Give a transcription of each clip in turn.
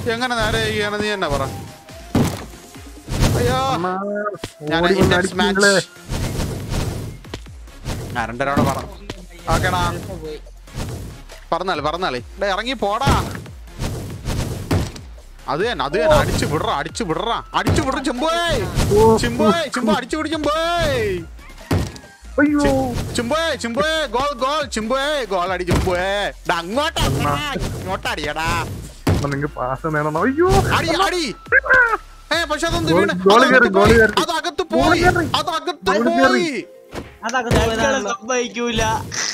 എങ്ങനെ നേരെ ചെയ്യാണ് നീ തന്നെ പറ അയ്യോ അണ്ണാ, ഞാൻ ഓടി വന്ന് intense match. അടിക്കുന്നില്ലേ? ആ രണ്ടരോടെ പറ ഓക്കേടാ പറഞ്ഞാളി പറഞ്ഞാളി ഡേ ഇറങ്ങി പോടാ അത് തന്നെ അത് തന്നെ അടിച്ചു വിടറ അടിച്ചു വിടറ അടിച്ചു വിടറ ചെമ്പോയ് ചിമ്പോയ് ചിമ്പോ അടിച്ചു വിടി ചെമ്പോയ് അയ്യോ ചിമ്പോയ് ചിമ്പോയ് ഗോൾ ഗോൾ ചിമ്പോയ് ഗോൾ അടി ചിമ്പോയ് ഡാ, അങ്ങോട്ട് ഇങ്ങോട്ട് അടിയടാ അണ്ണാ, നിങ്ങക്ക് പാസ് നേടണം അയ്യോ അടി അടി ഏ പക്ഷെ അതൊന്ന് ഗോൾ- വീണ് ഗോൾ അത് കേറി, അകത്ത് ഗോൾ പോയി. കേറി. അത് അകത്ത് ഗോൾ പോയി കേറി. അത് അകത്ത് ഗോൾ പോയി അതൊക്കെ ഞങ്ങള് തോന്നാണല്ലോ. സമ്മതിക്കൂല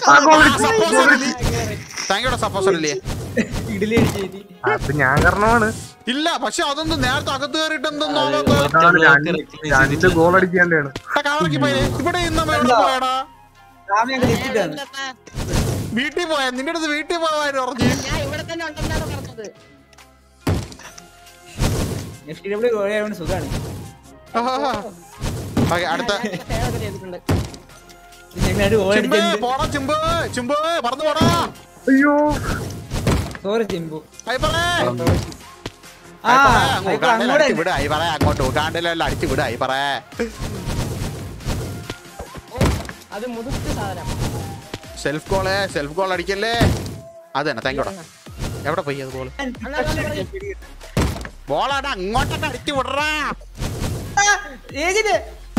താങ്കയുടെ സപ്പോസ് അല്ലേ ഇഡലി അടിച്ച് കയറ്റി. അത് ഞാൻ കാരണമാണ് ഇല്ല പക്ഷെ അതൊന്നും നേരത്തെ അകത്ത് കയറിയിട്ട് എന്തെന്നോ അത് അകത്ത് അതാണ് block രണ്ട് ഇറക്കി രണ്ട് ഗോൾ അടിക്കേണ്ടതാണ് കവറക്കി പോയി ഇവിടെ ഇന്ന് നമ്മൾ എവിടെ പോയടാ രാമി അങ്ങ് തെറ്റിട്ട് വന്നു. വീട്ടിൽ പോയ നിന്റെ അടുത്ത് വീട്ടിൽ പോകാൻ പറഞ്ഞു ഞാൻ ഇവിടെ തന്നെ ഉണ്ടെന്നാണ് പറഞ്ഞത് FTW ഗോളിയായതുകൊണ്ട് സുഖാണ്. ഓക്കെ അടുത്ത സേവ ഒക്കെ ചെയ്തിട്ടുണ്ട് ഞങ്ങൾ രണ്ട് ഗോൾ ചിമ്പ് അടിച്ചിട്ടുണ്ട്. പോടാ ചിമ്പ് ചിമ്പ് പറന്നു പോടാ അയ്യോ സോറി ചിമ്പു ഹൈപ്പറേ ആ അങ്ങോട്ട് ഇപ്പൊ അങ്ങോട്ട് അടിച്ചു വിട് ഹൈപ്പറേ അങ്ങോട്ട് ഉഗാണ്ടിലെല്ലാം അടിച്ചു വിട് ഹൈപ്പറേ അത് മുതുക്ക് സാധനം സെൽഫ് ഗോള് സെൽഫ് ഗോൾ അടിക്കല്ലേ അത് തന്നെ താങ്കോടാ എവിടെ പോയി അത് ഗോള് അണ്ണാ, അണ്ണാ, പറയ്. ബോളാടാ അങ്ങോട്ടൊക്കെ അടിച്ചു വിടറാ ആ, ഏജിന്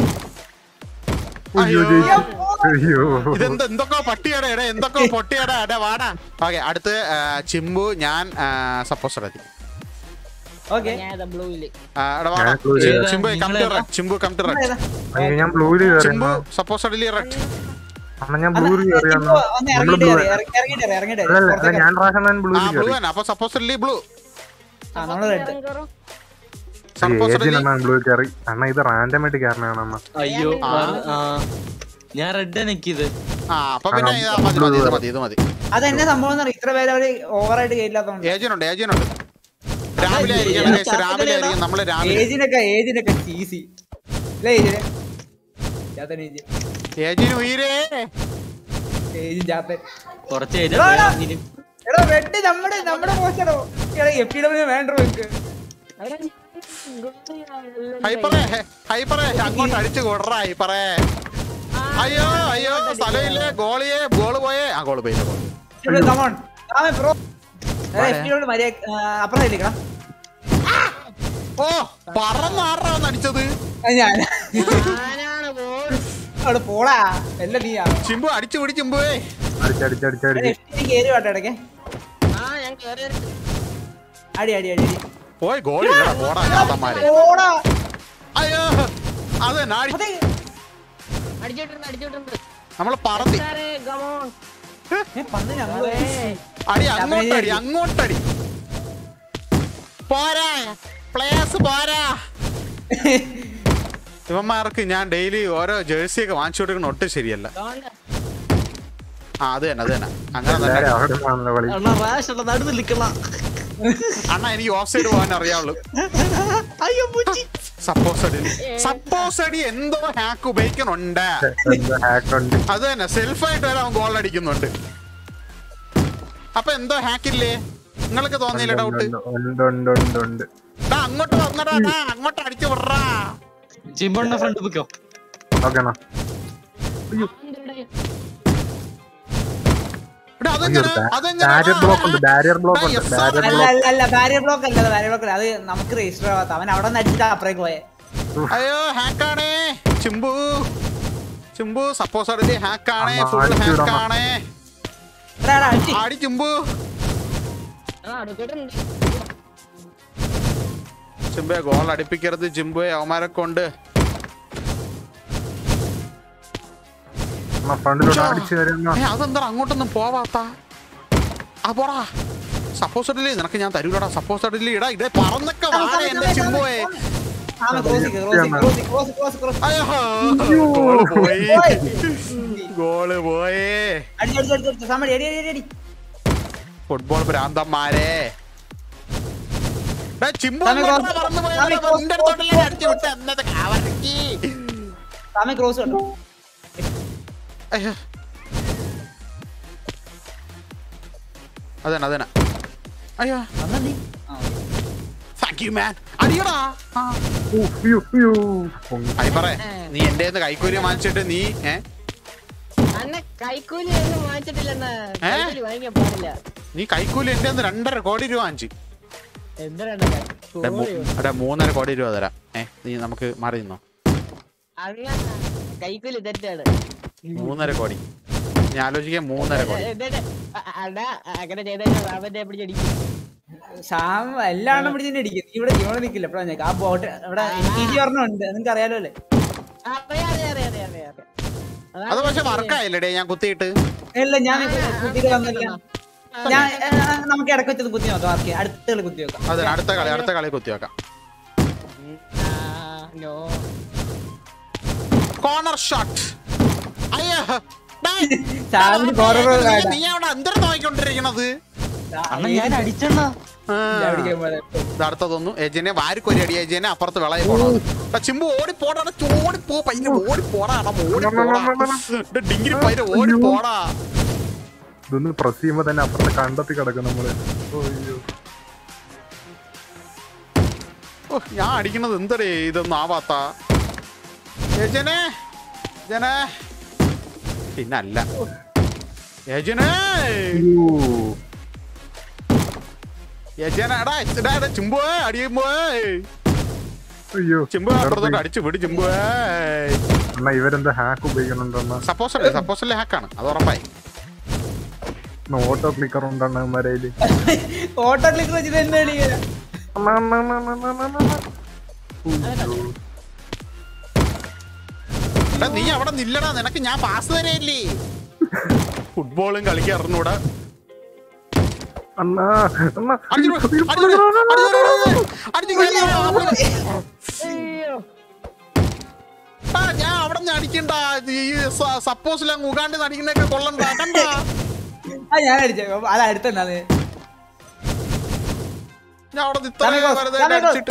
അയ്യോ അയ്യോ. അയ്യോ ഇതെന്ത് എന്തൊക്കെ പട്ടിയടാ എടാ എന്തൊക്കെ പൊട്ടിയടാ എടാ വാടാ ഓക്കെ അടുത്ത് ആ, ചിമ്പു ഞാൻ സപ്പോസ് റെഡി ഓക്കെ ഞാൻ ഇതാ ബ്ലൂയില് എടാ വാടാ ഞാൻ blue ചി- ചെയ്താ. ചിമ്പു കം ടു നിങ്ങളേതാ? Red Chimbu come to red അയ്യോ ഞാൻ ബ്ലൂവില് കയറി ചിമ്പു അണ്ണാ സപ്പോസ് റെഡി റെഡ് അണ്ണാ ഞാൻ ബ്ലൂവില് കയറി അണ്ണാ ഒന്ന് നമ്മള് ഇറങ്ങിട്ട് ബ്ലൂ കയറി, ഇറങ്ങി- ഇറങ്ങിട്ട് കയറി, ഇറങ്ങിട്ട് കയറി. അല്ല അല്ല പുറത്തേക്ക് ഞാൻ പ്രാവശ്യം ഞാൻ ആ ബ്ലൂവില് ബ്ലൂ കയറി തന്നെ അപ്പൊ സപ്പോസ് റെഡി ബ്ലൂ ആ, നമ്മള് റെഡ് സപ്പോസ് ഏജിന് റെഡി അണ്ണാ ബ്ലൂ കയറി അണ്ണാ ഇത് റാൻഡം ആയിട്ട് കയറണതാണ് അണ്ണാ അയ്യോ ആ. ആ ഞാൻ റെഡ് നിക്കിത് ആ അപ്പൊ പിന്നെ ഇതാ മതി മതി ഇത് മതി ഇത് മതി അതെന്നെ സംഭവം എന്ന് അറിയാം ഇത്ര പേര് അവര് ഓവറായിട്ട് കേട്ടില്ലാത്തോണ്ട് ഏജനുണ്ട് ഏജനുണ്ട് രാവിലെ ആയിരിക്കും guys, രാവിലെ ആയിരിക്കും നമ്മള് രാവിലെ ഏജിനൊക്കെ ഏജിനൊക്കെ ഈസി അല്ലേ ഏജിന് ചാത്തൻ ഏജ് ഏജിന് ഉയരേ ഏജ് ചാത്തൻ കുറച്ച് എടാ, എടാ. കഴിഞ്ഞാൽ എടാ വെട്ടി നമ്മുടെ നമ്മുടെ പോസ്റ്റോ എടാ എഫ് ടി ഡബ്ല്യൂ വേണ്ട നമുക്ക് ഹൈപ്പറേ ഹൈപ്പറേ അങ്ങോട്ട് അടിച്ചു കൊടുറ ഹൈപ്പറേ അയ്യോ അയ്യോ സ്ഥലമില്ലേ ഗോളിയെ ഗോള് പോയേ ആ ഗോള് പോയി goal. കമോൺ ആമേ ബ്രോ എഫ് ടി ഡബ്ല്യൂ മര്യാദ അപ്പുറം ഇരിക്കണം ഓ പറന്നാറാ അടിച്ചത് ഞാൻ ഞാനാണ് ഗോൾ അവിടെ പോടാ എല്ലാം നീയാ ചിമ്പു അടിച്ചു പിടി ചിമ്പുവേ അടിച്ചടിച്ചടിച്ചടിച്ച് എഫ് ടി കയറി വാട്ടെ ഇടയ്ക്ക് ആ ഞാൻ കേറി അടി അടി അടി അടി പോയി ഗോളി ഇല്ലടാ, പോടാ ഞാത്തന്മാരെ പോടാ അയ്യോ അത് തന്നെ അടി അതെ അടിച്ചിട്ടുണ്ട് അടിച്ചിട്ടുണ്ട് നമ്മള് പറത്തി സാറേ ഗമോൺ ഏ, പന്ത് ഞങ്ങള് അടി അങ്ങോട്ടടി അങ്ങോട്ടടി പോരാ പ്ലേസ് പോരാ ഇവന്മാർക്ക് ഞാൻ ഡെയിലി ഓരോ ജേഴ്സി ഒക്കെ വാങ്ങിച്ചു കൊടുക്കുന്ന ഒട്ടും ശരിയല്ല ഡോണ്ട് ആ അത് തന്നെ അത് തന്നെ അങ്ങനെ തന്നെ എല്ലാരും അവിടെ കാണുന്ന കളി അണ്ണാ റാഷ് ഉള്ള നടുന്ന് നിൽക്കണ അണ്ണ എനിക്ക് ഓഫ് സൈഡ് പോകാൻ അറിയാവുള്ളൂ അയ്യോ പൂച്ചി സപ്പോസ് അടി സപ്പോസ് അടി എന്തോ ഹാക്ക് ഉപയോഗിക്കുന്നുണ്ട് ഹാക്ക് ഉണ്ട് അത് തന്നെ സെൽഫായിട്ട് വരെ അവൻ ഗോൾ അടിക്കുന്നുണ്ട് അപ്പൊ എന്തോ ഹാക്കില്ലേ നിങ്ങൾക്ക് തോന്നിയില്ല ഡൗട്ട് ഉണ്ട് ഉണ്ട് ഉണ്ട് ഉണ്ട് അങ്ങോട്ട് വന്നടാ ഡാ, അങ്ങോട്ട് അടിച്ചു വിടറാ ചിമ്പണ്ണ ഫ്രണ്ട് പിക്കോ ഓക്കെ അണ്ണാ എടാ, അയ്യോ അതെങ്ങനെ അതെങ്ങനെ ബാരിയർ ബ്ലോക്ക് ഉണ്ട് ബാരിയർ ബ്ലോക്ക് ആ, ഉണ്ട് yes, ബാരിയർ അല്ല ബ്ലോക്ക് അല്ല അല്ല ബാരിയർ ബ്ലോക്ക് അല്ല ബാരിയർ ബ്ലോക്ക് അല്ല അത് നമുക്ക് രജിസ്റ്റർ ആവാത്ത അവൻ അവിടെ നിന്ന് അടിച്ചിട്ട് അപ്പുറേക്ക് പോയെ അയ്യോ ഹാക്കാണേ ചിമ്പു ചിമ്പു സപ്പോസ് അടി ഹാക്കാണേ അമ്മ, ഫുൾ അടിച്ചു വിടണം. ഹാക്കാണേ എടാ എടാ അടിച്ച് ആടി ചിമ്പു ആ അടുക്കിട്ടുണ്ട് ചിമ്പുയെ ഗോൾ അടിപ്പിക്കരുത് ചിമ്പുയെ അവന്മാരെ കൊണ്ട് അണ്ണാ ഫ്രണ്ടിലോട്ട് അടിച്ചു കയറിയെന്നാ ഏ, അതെന്താ അങ്ങോട്ടൊന്നും പോവാത്ത ആ പോടാ സപ്പോസ് അടില്ലേ നിനക്ക് ഞാൻ തരൂലടാ സപ്പോസ് അടില്ലേ ഇടാ ഇടേ പറന്നൊക്കെ വാഴ എന്റെ ചിമ്പുയെ ആമ cross cross cross cross cross cross അയ്യോ ഗോള് പോയി ഗോള് പോയേ അടിച്ച് അടിച്ച് അടിച്ച് അടിച്ച് സമടി അടി അടി അടി അടി ഫുട്ബോൾ ഭ്രാന്തന്മാരെ ഡാ, ചിമ്പു സമയം അങ്ങോട്ടാ ക്രോസ്. പറന്ന് പോയത്. സമയം ക്രോസ്. നിന്റെ അടുത്തോട്ടല്ലേ അടിച്ചു വിട്ട് എന്നത് കാവറക്കി. സാമി ക്രോസ് കണ്ടു അയ്യോ. അതന്നെ അതന്നെ അയ്യോ വന്നാ നീ ആ, okay. താങ്ക് യു മാൻ അടിയടാ ആ. ഓ, അയ്യോ, അയ്യോ. പൊങ്ങി. അയി പറ നീ എന്റെ കയ്യിന്ന് കൈക്കൂലി വാങ്ങിച്ചിട്ട് നീ ഏ അന്നെ കൈക്കൂലി ഒന്നും വാങ്ങിച്ചിട്ടില്ലെന്ന് ഏ? കൈക്കൂലി വാങ്ങിക്കാൻ പാടില്ല നീ കൈക്കൂലി എന്റെ കയ്യിന്ന് രണ്ടര കോടി രൂപ വാങ്ങിച്ചു എന്തിനാണ് എടാ, മൂ- എടാ മൂന്നര കോടി രൂപ തരാം ഏ നീ നമുക്ക് മാറി നിന്നോ അങ്ങനെ കൈക്കൂലി തെറ്റാണ് മൂന്നര കോടി ഞാൻ ആലോചിക്കാൻ മൂന്നര കോടി എന്നിട്ട് അ- അ- അടാ അങ്ങനെ ചെയ്തേച്ചാ അവന്റെ പിടിച്ചടിക്കും ശ്യാം എല്ലാം പിടിച്ചിട്ട് അടിക്കും നീ ഇവിടെ ഇവിടെ നിക്കില്ല എപ്പോഴാ ആ ബോട്ട് ഇവിടെ എനിക്ക് പറഞ്ഞുണ്ട് നിങ്ങൾക്ക് അറിയാലോ അല്ലേ അറിയാം അറിയാം അറിയാം അറിയാം അറിയാം അതാണ് അത് പക്ഷെ വർക്കായില്ലടേ ഞാൻ കുത്തിയിട്ട് ഇല്ല ഞാൻ കുത്തിയിട്ട് വന്നില്ല ഞാൻ ഏ, നമുക്ക് ഇടയ്ക്ക് വെച്ചത് കുത്തി നോക്കാം ആർക്കെ അടുത്ത കളി കുത്തി നോക്കാം അതെ അടുത്ത കളി അടുത്ത കളി കുത്തി വെക്കാം ആ, no. കോർണർ ഷോട്ട് അയ്യോ ഡേയ്, സാറിന് corner നീ- വേണ്ട. നീ അവിടെ എന്തിനു നോക്കിക്കൊണ്ടിരിക്കണത് അണ്ണ ഞാൻ അടിച്ചണ്ണ ആ. അടിക്കാൻ പോലെ ഇത് അടുത്തതൊന്നു എജനെ വാരിക്കൊരി അടി എജനെ അപ്പുറത്ത് വിളയി പോണോ ചിമ്പു ഓടി പോടാ ഓടി പോ പയ്യനെ ഓടി പോടാ എടാ, ഓടി പോടാ ഇത് ഡിഗ്രി പയ്യനെ ഓടി പോടാ ഇതൊന്ന് പ്രസ് ചെയ്യുമ്പോ തന്നെ അപ്പുറത്തെ കണ്ടെത്തി കിടക്കും നമ്മള് ഓ, അയ്യോ. ഓ, ഞാൻ അടിക്കണത് എന്തടേ ഇതൊന്നും ആവാത്ത യജനെ ജനെ പിന്നല്ല യജനെ അയ്യോ. യജന എടാ എടാ, എടാ ചിമ്പു അടിയുമ്പോ അയ്യോ ചിമ്പു അപ്പുറത്തോട്ട് അടിച്ചു വിട് ചിമ്പു എന്നാ ഇവരെന്താ ഹാക്ക് ഉപയോഗിക്കുന്നുണ്ടെന്നാ സപ്പോസ് അല്ലേ സപ്പോസ് അല്ലേ ഹാക്കാണ് അത് ഉറപ്പായി ഓട്ടോ ക്ലിക്കർ ഉണ്ടെണ്ണ മരയില് ഓട്ടോ ക്ലിക്ക് വെച്ചിട്ട് എന്താ കളിക്കുക അണ്ണാ, അണ്ണാ, അണ്ണാ, അണ്ണാ, അണ്ണാ, അണ്ണാ, അണ്ണാ. അയ്യോ. എടാ നീ അവിടെ നില്ലടാ നിനക്ക് ഞാൻ പാസ് തരയില്ലേ ഫുട്ബോളും കളിക്കാൻ അറിഞ്ഞൂടാ അണ്ണാ അണ്ണാ അടിച്ചു വിട്, അയ്യോ, അടിച്ചു വിട്, അയ്യോ, അടിച്ചു വിട്, അടിച്ചു കയറി, അവിടെ- അയ്യോ. ആ, ഞാൻ അവിടെ നിന്ന് അടിക്കണ്ട ഈ സപ്പോസ് ഉഗാണ്ട് അടിക്കുന്നൊക്കെ കൊള്ളണ്ട കണ്ട ആ ഞാൻ അടിച്ചേ അത് അടുത്തെന്നാ ഞാൻ അവിടെ നിന്ന് ഇത്രയും വെറുതെ അടിച്ചിട്ട്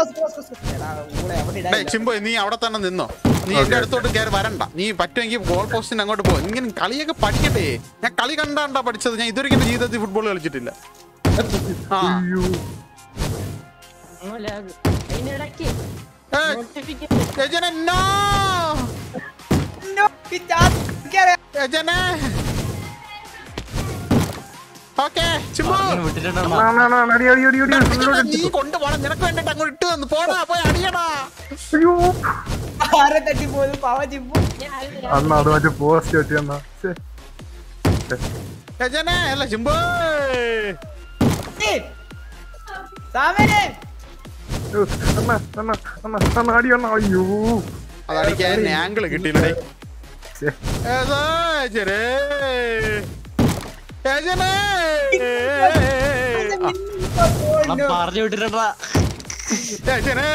ഡേ, ചിമ്പു നീ അവിടെ തന്നെ നിന്നോ നീ എന്റെ അടുത്തോട്ട് കയറി വരണ്ട നീ പറ്റുമെങ്കിൽ ഗോൾ പോസ്റ്റിന് അങ്ങോട്ട് പോ ഇങ്ങനെ കളിയൊക്കെ പഠിക്കട്ടെ ഞാൻ കളി കണ്ടാണ്ടാ പഠിച്ചത് ഞാൻ ഇതുവരെ എന്റെ ജീവിതത്തിൽ ഫുട്ബോൾ കളിച്ചിട്ടില്ല ആ അയ്യോ. ഒന്നും lag. അതിനിടയ്ക്ക് ഏയ്, notification. യജനെ, no! യജനെ. Okay, ചിമ്പു. വിട്ടിട്ടുണ്ടോ അണ്ണാ, അണ്ണാ, അണ്ണാ, അടി, അടി, അടി, അടി, അടിക്കടാ, അടി, നീ കൊണ്ടുപോണം നിനക്ക് വേണ്ടിട്ട് അങ്ങോട്ട് ഇട്ട് തന്നു പോടാ പോയി അടിയടാ അയ്യോ ആരെ തട്ടി പോലും പാവ ചിമ്പു ഞാൻ അതിന് അണ്ണാ അത് മറ്റേ പോസ്റ്റ് വെച്ച് തന്നാ ശ്ശേ. യജനെ അല്ല ചിമ്പു സാമനെ അയ്യോ, അണ്ണാ അണ്ണാ അണ്ണാ അണ്ണാ അടി അണ്ണാ അയ്യോ അതടിക്കാൻ ആംഗിൾ കിട്ടിയില്ലേ ശ്ശേ. ഏതാ യജനെ? യജനെ! ആ, പറഞ്ഞു വിട്ടിട്ടുണ്ടാ യജനെ!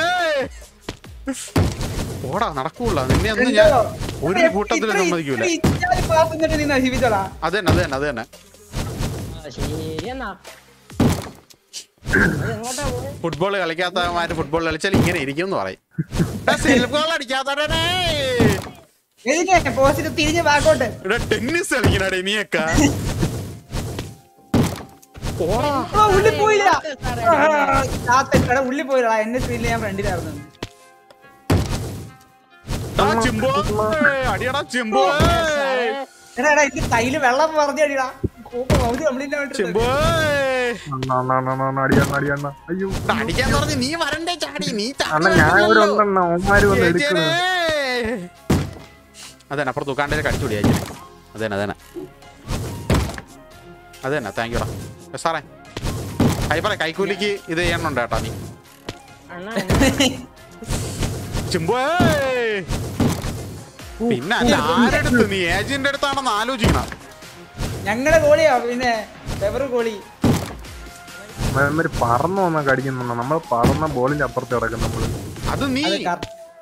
പോടാ നടക്കൂല നിന്നെ ഒന്നും ഞാൻ ഒരു കൂട്ടത്തിൽ സമ്മതിക്കൂല നീ നശിപ്പിച്ചോളാ അത് തന്നെ അത് തന്നെ അത് തന്നെ ആ, ശരി എന്നാ അത് എങ്ങോട്ടാ പോയെ? ഫുട്ബോൾ കളിക്കാത്തമാര് ഫുട്ബോൾ കളിച്ചാൽ ഇങ്ങനെ ഇരിക്കും എന്ന് പറയും സെൽഫ് ഗോൾ അടിക്കാത്തവരെ എഴുതിക്കേ പോസ്റ്റ് തിരിഞ്ഞ് ബാക്കോട്ട് ഇവിടെ ടെന്നീസ് കളിക്കണേ നീയൊക്കെ പോടാ ഓ, ഉള്ളി പോയില്ല സാറേ, ആ, താത്ത ഉള്ളി പോയില്ല എന്റെ സ്ക്രീനിൽ ഞാൻ ഫ്രണ്ടിലായിരുന്നു ആ, ചിമ്പോ ഏയ്, അടിയടാ ചിമ്പോ ഏയ്. എടാ എടാ എനിക്ക് കയ്യില് വെള്ളം പറഞ്ഞു അടിയടാ കംപ്ലീറ്റ് ചിമ്പോ ഏയ്. അണ്ണാ അണ്ണാ അണ്ണാ അണ്ണാ അടി അണ്ണാ അടി അണ്ണാ അയ്യോ ഇവിടെ അടിക്കാൻ പറഞ്ഞ് നീ വരണ്ടേ ചാടി നീ ചാടി അണ്ണാ ഞാൻ ഇവിടെ വരണ്ടല്ലോ. ഉണ്ടെണ്ണ ഓമാര് വന്ന് എടുക്കണ യജനെ. അതന്നെ അപ്പുറത്ത് ഉക്കാണ്ടേ കടിച്ചുകൂടി അജനെ അതന്നെ അതന്നെ അതന്നെ താങ്ക് യുടാ സാറേ കൈ പറ കൈക്കൂലിക്ക് ഇത് ചെയ്യണുണ്ട് കേട്ടാ നീ അണ്ണാ ചിമ്പോ ഏയ്. പിന്നെ അല്ല ആരെടുത്ത് നീ ഏജന്റ് അടുത്താണെന്ന് ആലോചിക്കണം ഞങ്ങളുടെ ഗോളിയാ പിന്നെ ഫെവർ ഗോളി അവന്മാര് പറന്നു വന്നാ കടിക്കുന്ന നമ്മൾ പറന്ന ബോളിന്റെ അപ്പുറത്ത് കിടക്കും നമ്മള് അത് നീ അത് കറ-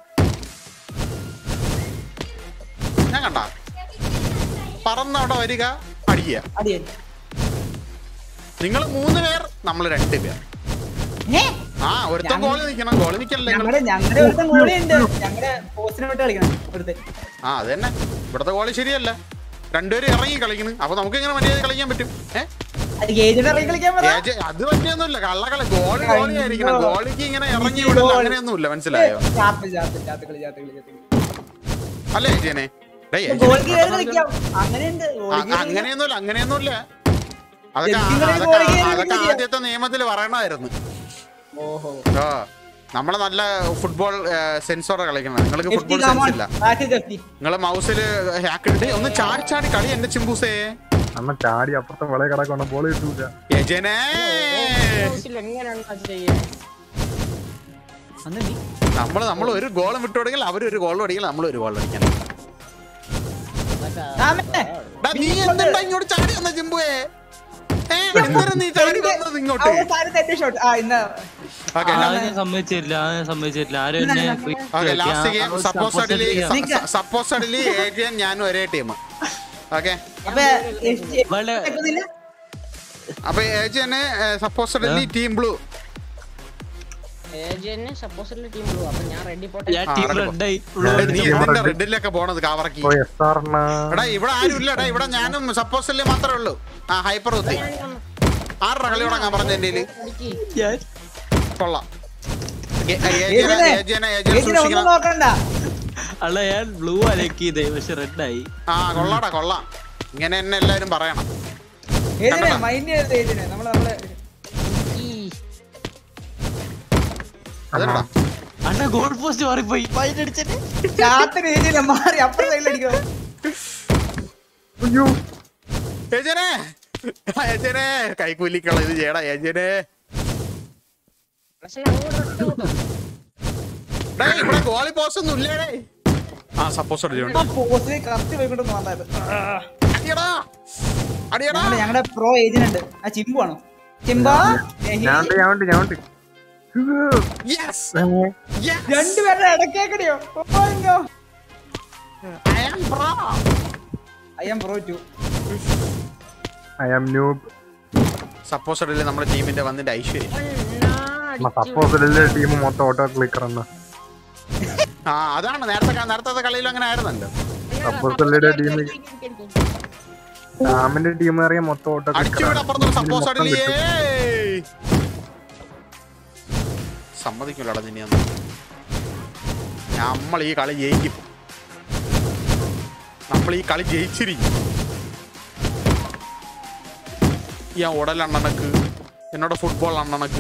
ഞാൻ കണ്ട പറന്ന് അവിടെ വരിക അടിക്കുക അടിയൻ നിങ്ങൾ മൂന്ന് പേർ നമ്മൾ രണ്ട് പേർ ഏ? ആ ഒരുത്തൻ ഗോളി നിൽക്കണം ഗോളി നിൽക്കല്ലേ നിങ്ങൾ ഞങ്ങളുടെ ഞങ്ങളുടെ ഒരുത്ത ഗോളി ഉണ്ട് ഞങ്ങളുടെ പോസ്റ്റിനെ വിട്ട് കളിക്കണം ഒരുത്തെ ആ അത് തന്നെ ഇവിടുത്തെ ഗോളി ശരിയല്ല രണ്ടുപേരും ഇറങ്ങി കളിക്കുന്നു അപ്പൊ നമുക്ക് എങ്ങനെ മര്യാദ കളിക്കാൻ പറ്റും ഏ ഏജന്റ് ഇറങ്ങി കളിക്കാൻ പറ ഏജ- അത് പറ്റിയൊന്നുമില്ല കള്ളക്കളി ഗോളി ഗോളി ആയിരിക്കണം ഗോളിക്ക് ഇങ്ങനെ ഇറങ്ങി വിടില്ല അങ്ങനെയൊന്നുമില്ല മനസ്സിലായോ ചാത്ത് ചാത്ത് ചാത്ത് കളി ചാത്ത് കളി ചാത്ത് കളി അല്ലേ ഏജനെ ഡേയ് ഏജനെ, ഗോളിക്ക് കയറി കളിക്കാം അങ്ങനെയുണ്ട് അ- ഗോളിക്ക് കയറി അങ്ങനെയൊന്നുമില്ല അങ്ങനെയൊന്നുമില്ല അതൊക്കെ ജഡ്ജികളെ അതൊക്കെ ഗോളി കയറി അതൊക്കെ കളിക്കാം. ആദ്യത്തെ നിയമത്തിൽ പറയണമായിരുന്നു ഓഹോ ആ നമ്മള് നല്ല ഫുട്ബോൾ സെൻസോടെ കളിക്കണം നിങ്ങൾക്ക് FT football come on. Sense ഇല്ല Back to FT. നിങ്ങളെ മൗസിൽ ഹാക്ക് ഇട്ട് ഒന്ന് ചാടി ചാടി കളി എന്റെ ചിമ്പൂസേ അണ്ണ ചാടി അപ്പുറത്തെ വിളയെ കിടക്കണം ബോൾ കിട്ടൂല യജനേ എങ്ങനെയാണ് അത് ചെയ്യാൻ അന്ന് നീ നമ്മള് നമ്മൾ ഒരു ഗോളും വിട്ടു കൊടുക്കൽ അവർ ഒരു ഗോൾ അടിക്കണം നമ്മൾ ഒരു ഗോൾ അടിക്കണം രാമേ, ഡാ, നീ എന്തുണ്ടാ ഇങ്ങോട്ട് ചാടി വന്ന ചിമ്പുവേ ഏ, എന്തിനാ നീ ചാടി വന്നത് ഇങ്ങോട്ട് അവസാനത്തെ എന്റെ ഷോട്ട് ആ ഇന്ന് ഓക്കെ ആരും സമ്മതിച്ചില്ല ആരും സമ്മതിച്ചില്ല ആരും എന്നെ quick ഓക്കെ ആക്കി. ലാസ്റ്റ് ആ, ഗെയിം ആ, സപ്പോസഡലി support ചെയ്യാം. സപ്പോസഡലി ഏജിയൻ ഞാനും ഒരേ ടീം ഓക്കെ അപ്പൊ FT വളരെ- കേൾക്കുന്നില്ല? അപ്പൊ ഏജിയന് സപ്പോസഡലി ടീം ബ്ലൂ ഏജന്റിന് സപ്പോസിലെ ടീം ബ്ലൂ അപ്പൊ ഞാൻ റെഡി പോട്ടെ ഞാൻ ആ, ടീം അവിടെ റെഡായി നീ team എന്തിന്റെ red. റെഡിലൊക്കെ പോണത് കാവറക്കി ഓ എസ് ആർ അണ്ണ എടാ ഇവിടെ ആരും ഇല്ല എടാ ഇവിടെ ഞാനും സപ്പോസഡലി മാത്രമേ ഉള്ളൂ ആ ഹൈപ്പർ കുത്തി ആരുടെ കളി തുടങ്ങാൻ പറഞ്ഞ എന്റെ ഞാൻ കൊള്ളാം ഏ- ഏ- ഏജിയനെ- ഏജിനെ, ഏജിയനെ- ഏജിയനെ ഏജിനെ ഒന്നും സൂക്ഷിക്കണം നോക്കണ്ട അല്ല ഞാൻ ബ്ലൂ അലക്കിയതേ പക്ഷെ റെഡായി ആ കൊള്ളാടാ കൊള്ളാം ഇങ്ങനെ തന്നെ എല്ലാരും പറയണം ഏതിനെ കണ്ടോ? മൈൻഡ് ചെയ്തത് ഏതിനെ നമ്മള് നമ്മള് അതെടാ അണ്ണ ഗോൾ പോസ്റ്റ് മാറിപ്പോയി ഫൈൻ അടിച്ചിട്ട് രാത്രി ഏതിനെ മാറി അപ്പുറം സൈഡിലടിക്കോ അയ്യോ ഏജനെ ഏജനെ കൈക്കൂലിക്കള ഇത് ചെയ്യടാ ഏജനെ പക്ഷെ അങ്ങോട്ട് ഒറ്റ കൂട്ടം. ഡേ ഇവിടെ ഗോളി പോസ്റ്റ് ഒന്നും ഇല്ലേടേ ആ സപ്പോസ് അടിച്ചോണ്ട് ആ പോസ്റ്റിൽ കറക്റ്റ് പോയിക്കൊണ്ടൊന്ന് വന്നത് അടിയടാ അടിയടാ ഞങ്ങളുടെ ഞങ്ങളുടെ പ്രോ ഏജന്റ് ഉണ്ട് ആ ചിമ്പു ആണോ ചിമ്പ ഞാൻ ഉണ്ട് ഞാൻ ഉണ്ട് ഞാൻ ഉണ്ട് യെസ് രണ്ടുപേരുടെ ഇടക്കേക്കടിയോ oh I am pro I am pro too I am noob suppose അടിയില് നമ്മുടെ ടീമിന്റെ വന്നിട്ട് ഐശ്വര്യം അണ്ണാ, സപ്പോസ് ടീം മൊത്തം ഓട്ടോ ക്ലിക്കർ എന്ന ആ അതാണ് നേരത്തെ ക- നേരത്തെ കളിയിലും അങ്ങനെ ആയിരുന്നല്ലോ സപ്പോസ് ടീം ഡാമിന്റെ ടീം അറിയാൻ മൊത്തം ഓട്ടോ അടിച്ചുവിട അപ്പുറത്ത് സപ്പോസ് ക്ലിക്കർ അടിയിലേ സമ്മതിക്കൂലടാ നിന്നെ നമ്മൾ ഈ കളി ജയിക്കും നമ്മൾ ഈ കളി ജയിച്ചിരിക്കും ഈ ഉടൽ അണ്ണനക്ക് എന്നോട് ഫുട്ബോൾ അണ്ണനക്ക്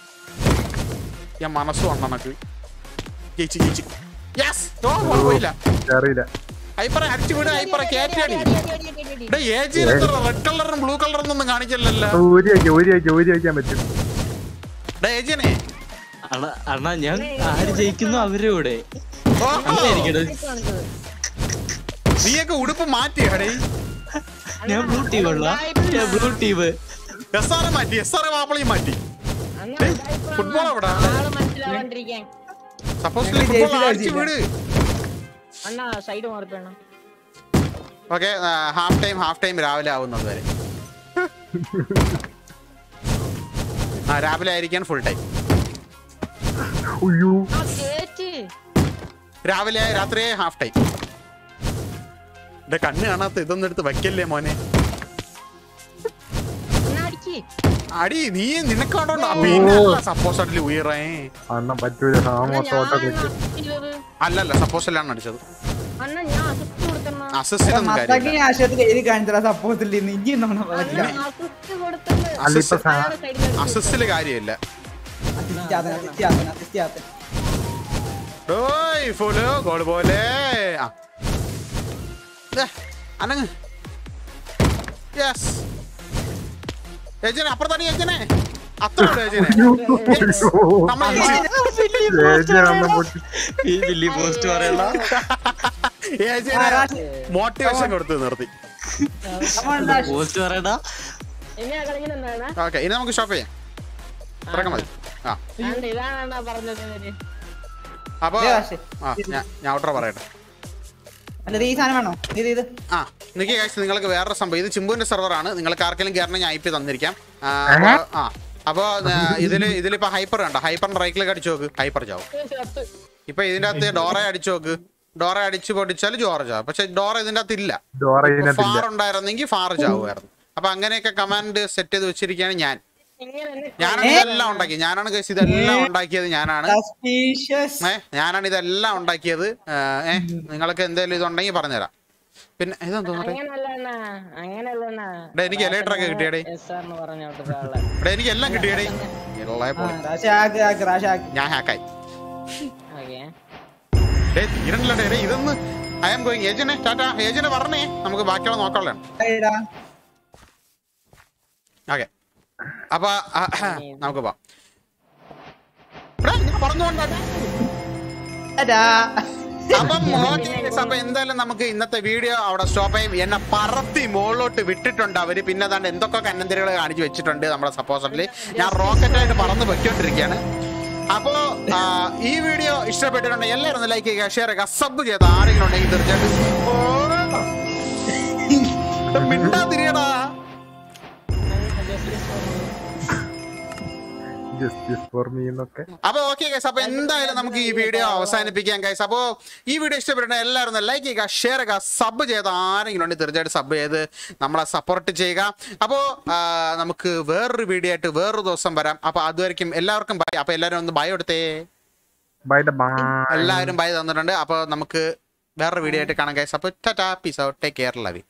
ഈ മനസ്സും അണ്ണനക്ക് ജയിച്ചു ജയിച്ചു യെസ് പോയില്ല അറിയില്ല ഹൈപ്പറെ അടിച്ചു വിട് ഹൈപ്പറെ കേറ്റടി ഏജ് റെഡ് കളറും ബ്ലൂ കളറും ഒന്നും കാണിക്കല്ലോ ഊരി വയ്ക്കാം ഊരി വയ്ക്കാം ഊരി വയ്ക്കാൻ പറ്റും ഏജിനെ അണ്ണ അണ്ണ ഞാൻ ആര് ജയിക്കുന്നു അവരുടെ കൂടെ അങ്ങനെ ഇരിക്കട്ടെ നീയൊക്കെ ഉടുപ്പ് മാറ്റിയാടേ ഞാൻ ബ്ലൂ ടീം ഉള്ള ഞാൻ ബ്ലൂ ടീം എസ് ആർ മാറ്റി എസ് ആർ മാപ്പിളയും മാറ്റി അണ്ണാ, ഫുട്ബോൾ എവിടാ ആള് മനസ്സിലാവാണ്ടിരിക്കാൻ സപ്പോസ് ഞങ്ങൾ ഫുട്ബോൾ ജയിച്ചില്ല, അടിച്ചു വിട് അണ്ണാ സൈഡ് മാറിപ്പോണം okay half time half time രാവിലെ ആവുന്നത് വരെ ആ രാവിലെ ആയിരിക്കാൻ ഫുൾ ടൈം ഉയ്യോ ആ കേറ്റ് രാവിലെ രാത്രി ഹാഫ് ടൈം എന്റെ കണ്ണ് കാണാത്ത ഇതൊന്നും എടുത്ത് വെക്കല്ലേ മോനെ അണ്ണാ അടിക്ക് അടി നീ നിനക്കാണോ സപ്പോസ് അടിയിൽ ഉയറേ അണ്ണ പറ്റൂല അണ്ണാ, മൊത്തം ഓട്ടോ ഞാൻ ക്ലിക്കർ assist ചെയ്തത്. അല്ലല്ല സപ്പോസ് അല്ലാണ് അടിച്ചത് അണ്ണാ ഞാൻ അസിസ്റ്റ് കൊടുത്തണ്ണാ അസിസ്റ്റിനൊന്നും മത്താക്കി കാര്യമില്ല ആശയത്തിൽ എഴുതി കാണിച്ചാ സപ്പോസിൽ ഇഞ്ചി നമ്മളെ അണ്ണാ അസിസ്റ്റ് കൊടുത്തത് അല്ല ഇപ്പൊ സാ- ആള് side ല് അടിച്ചു. അസിസ്റ്റില് കാര്യമില്ല ഡോയ് ഫുള് ഗോൾ പോലെ ആ ദേ, അനങ്ങ് യെസ് ഏജനെ അപ്പുറത്താണ് ഏജനെ അത്ര ഏജനെ നമ്മൾ ഈ വലിയ പോസ്റ്റ് പറയണ്ട ഏജനെ മോട്ടിവേഷൻ കൊടുത്ത് നിർത്തി പോസ്റ്റ് പറയണ്ട എങ്ങനെയാ കളിക്കുന്നത് അണ്ണാ? ഓക്കെ ഇനി നമുക്ക് ഷോപ്പ് ചെയ്യാം ഇറക്കം മതി ആ ആണ്ട് ഇതാണ് അണ്ണാ പറഞ്ഞത് ഇവര്. അപ്പൊ ദേ വാശി. ആ ഞാൻ ഞാൻ ഔട്ടർ പറയട്ടെ അല്ല ഈ സാധനം വേണോ ഇത് ഇത് ആ ആ നിക്ക് കാഴ്ച നിങ്ങൾക്ക് വേറൊരു സംഭവം ഇത് ചിമ്പുവിന്റെ സെർവറാണ് നിങ്ങൾക്ക് ആർക്കെങ്കിലും കയറണം ഞാൻ ഐ പി തന്നിരിക്കാം ആ, അപ്പൊ- ആ അപ്പൊ ഇതില് ഇതിലിപ്പോ ഹൈപ്പർ കണ്ടോ ഹൈപ്പറിന്റെ റൈറ്റിലേക്ക് അടിച്ചു നോക്ക് ഹൈപ്പർ ചാവും ചത്ത്. ഇപ്പൊ ഇതിന്റെ അകത്ത് ഡോറ അടിച്ചു നോക്ക് ഡോറ അടിച്ചു പൊടിച്ചാൽ ജോറ ചാവും പക്ഷെ ഡോറ ഇതിന്റെ അകത്ത് ഇല്ല ഡോറ ഇതിനകത്തില്ല ഫാർ ഉണ്ടായിരുന്നെങ്കിൽ ഫാർ ചാവുമായിരുന്നു അപ്പൊ അങ്ങനെയൊക്കെ കമാൻഡ് സെറ്റ് ചെയ്ത് വെച്ചിരിക്കുകയാണ് ഞാൻ ഇങ്ങനെ തന്നെ ഞാനാണ് ഇതെല്ലാം ഉണ്ടാക്കിയത് ഞാനാണ് ഗൈസ് ഇതെല്ലാം ഉണ്ടാക്കിയത് ഞാനാണ് Suspicious. ഏ ഞാനാണ് ഇതെല്ലാം ഉണ്ടാക്കിയത് ഏ നിങ്ങൾക്ക് എന്തെങ്കിലും ഇതുണ്ടെങ്കിൽ പറഞ്ഞുതരാം പിന്നെ ഇതെന്തോ അങ്ങനല്ല അണ്ണാ അങ്ങനല്ല ഡേ, എനിക്ക് electric ഒക്കെ കിട്ടിയെടേ. എസ് ആറിന് പറഞ്ഞോട്ട് ഒരാളെ ഇവിടെ എനിക്ക് എല്ലാം കിട്ടിയടേ എല്ലാം ആ, പോയി റാഷ ആക്ക്, ആക്ക്, റാഷ ആക്ക്. ഞാൻ ഹാക്കായി ഓക്കെ ഡേ തീരണില്ല ഡേ ഡേ, ഇതൊന്ന് ഐ ആം ഗോയിങ് ഏജനെ ടാറ്റ ഏജനെ പറഞ്ഞേ നമുക്ക് ബാക്കിയുള്ള നോക്കാനുള്ളതാണ് ഇടാ. ഓക്കെ അപ്പൊ ആ, നമുക്ക് പോവാം എടാ, ഞാൻ പറഞ്ഞുകൊണ്ടാ ടാറ്റാ. അപ്പം okay guys, അപ്പൊ എന്തായാലും നമുക്ക് ഇന്നത്തെ വീഡിയോ അവിടെ സ്റ്റോപ്പ് ചെയ്യും എന്നെ പറത്തി മുകളിലോട്ട് വിട്ടിട്ടുണ്ട് അവര് പിന്നെ അതാണ്ട് എന്തൊക്കെ കന്നന്തിരികൾ കാണിച്ചു വെച്ചിട്ടുണ്ട് നമ്മുടെ സപ്പോസറിൽ ഞാൻ റോക്കറ്റ് ആയിട്ട് പറന്ന് പൊയ്ക്കൊണ്ടിരിക്കുകയാണ് അപ്പോ ആ, ഈ വീഡിയോ ഇഷ്ടപ്പെട്ടിട്ടുണ്ടെങ്കിൽ എല്ലാവരും ഒന്ന് ലൈക്ക് ചെയ്യുക ഷെയർ ചെയ്യുക സബ് ചെയ്ത ആരെങ്കിലും ഉണ്ടെങ്കിൽ തീർച്ചയായിട്ടും ഓ, എടാ, മിണ്ടാതിരിയടാ ജസ്റ്റിസ് ഫോർ മീ എന്നൊക്കെ അപ്പൊ ഓക്കെ ഗൈസ് അപ്പൊ എന്തായാലും നമുക്ക് ഈ വീഡിയോ അവസാനിപ്പിക്കാം ഗൈസ് അപ്പോ ഈ വീഡിയോ ഇഷ്ടപ്പെട്ടിട്ടുണ്ടെങ്കിൽ എല്ലാവരും ഒന്ന് ലൈക്ക് ചെയ്യുക ഷെയർ ചെയ്യുക സബ് ചെയ്ത് ആരെങ്കിലും ഉണ്ടെങ്കിൽ തീർച്ചയായിട്ടും സബ് ചെയ്ത് നമ്മളെ സപ്പോർട്ട് ചെയ്യുക അപ്പോൾ നമുക്ക് വേറൊരു വീഡിയോ ആയിട്ട് വേറൊരു ദിവസം വരാം അപ്പൊ അതുവരെയും എല്ലാവർക്കും ബൈ അപ്പൊ എല്ലാവരും ഒന്ന് ബൈ കൊടുത്തേ ബൈ ദ ബൈ എല്ലാവരും ബൈ തന്നിട്ടുണ്ട് അപ്പോൾ നമുക്ക് വേറൊരു വീഡിയോ ആയിട്ട് കാണാം ഗൈസ് അപ്പോൾ ടാറ്റാ peace out take care love